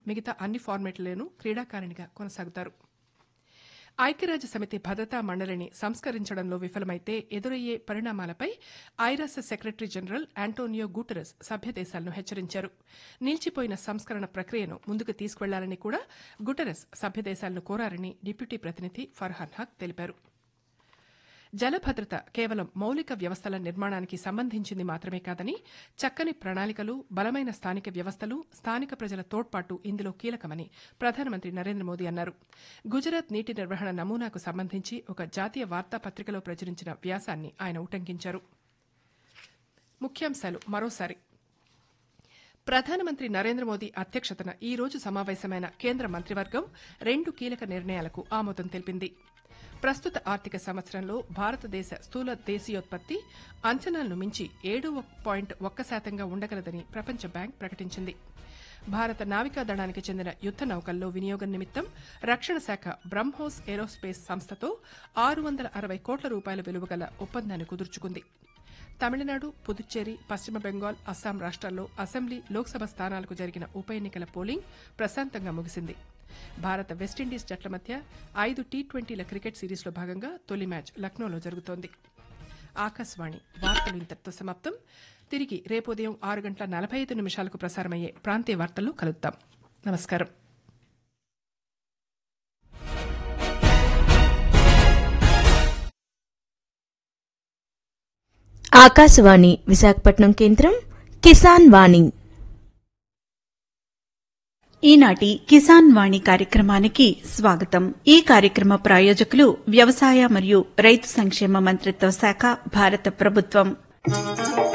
మిగతా అన్ని ఫార్మాట్లలోనూ క్రీడాకారిణిగా కొనసాగుతారు ఐక్యరాజ్య సమితి భద్రతా మండలిని సంస్కరించడంలో విఫలమైతే ఎదురయ్యే పరిణామాలపై ఐరాస సెక్రటరీ జనరల్ ఆంటోనియో గూటరస్ సభ్య దేశాలను హెచ్చరించారు నిలిచిపోయిన సంస్కరణ ప్రక్రియను ముందుకు తీసుకెళ్లాలని కూడా గుటరస్ సభ్య దేశాలను కోరారని డిప్యూటీ ప్రతినిధి ఫర్హాన్ హక్ తెలిపారు జలభద్రత కేవలం మౌలిక వ్యవస్థల నిర్మాణానికి సంబంధించింది మాత్రమే కాదని చక్కని ప్రణాళికలు బలమైన స్థానిక వ్యవస్థలు స్థానిక ప్రజల తోడ్పాటు ఇందులో కీలకమని ప్రధానమంత్రి నరేంద్ర మోదీ అన్నారు గుజరాత్ నీటి నిర్వహణ నమూనాకు సంబంధించి ఒక జాతీయ వార్తాపత్రికలో ప్రచురించిన వ్యాసాన్ని ఆయన ఉటంకించారు ముఖ్యాంశాలు మరోసారి ప్రధానమంత్రి నరేంద్ర మోదీ అధ్యక్షతన ఈ రోజు సమావేశమైన కేంద్ర మంత్రివర్గం రెండు కీలక నిర్ణయాలకు ఆమోదం తెలిపింది ప్రస్తుత ఆర్థిక సంవత్సరంలో భారతదేశ స్థూల దేశీయోత్పత్తి అంచనాలను మించి ఏడు పాయింట్ ఒక్క శాతంగా ఉండగలదని ప్రపంచ బ్యాంక్ ప్రకటించింది భారత నావికా దళానికి చెందిన యుద్ద నౌకల్లో వినియోగం నిమిత్తం రక్షణ శాఖ బ్రహ్మోస్ ఏరోస్పేస్ సంస్థతో ఆరు వందల అరవై కోట్ల రూపాయల విలువ గల ఒప్పందాన్ని కుదుర్చుకుంది తమిళనాడు పుదుచ్చేరి పశ్చిమ బెంగాల్ అస్సాం రాష్ట్రాల్లో అసెంబ్లీ లోక్సభ స్థానాలకు జరిగిన ఉప ఎన్నికల పోలింగ్ ప్రశాంతంగా ముగిసింది భారత వెస్టిండీస్ జట్ల మధ్య ఐదు టీ ట్వంటీల క్రికెట్ సిరీస్లో భాగంగా తొలి మ్యాచ్ లక్నోలో జరుగుతోంది ఆకాశవాణి వార్తలు ఇంతటితో సమాప్తం తిరిగి రేపు ఉదయం ఆరు గంటల నలభై ఐదు నిమిషాలకు ప్రసారమయ్యే ప్రాంతీయ వార్తల్లో కలుద్దాం నమస్కారం ఆకాశవాణి విశాఖపట్నం కేంద్రం కిసాన్ వాణి ఈనాటి కిసాన్ వాణి కార్యక్రమానికి స్వాగతం ఈ కార్యక్రమ ప్రాయోజకులు వ్యవసాయ మరియు రైతు సంక్షేమ మంత్రిత్వ శాఖ భారత ప్రభుత్వం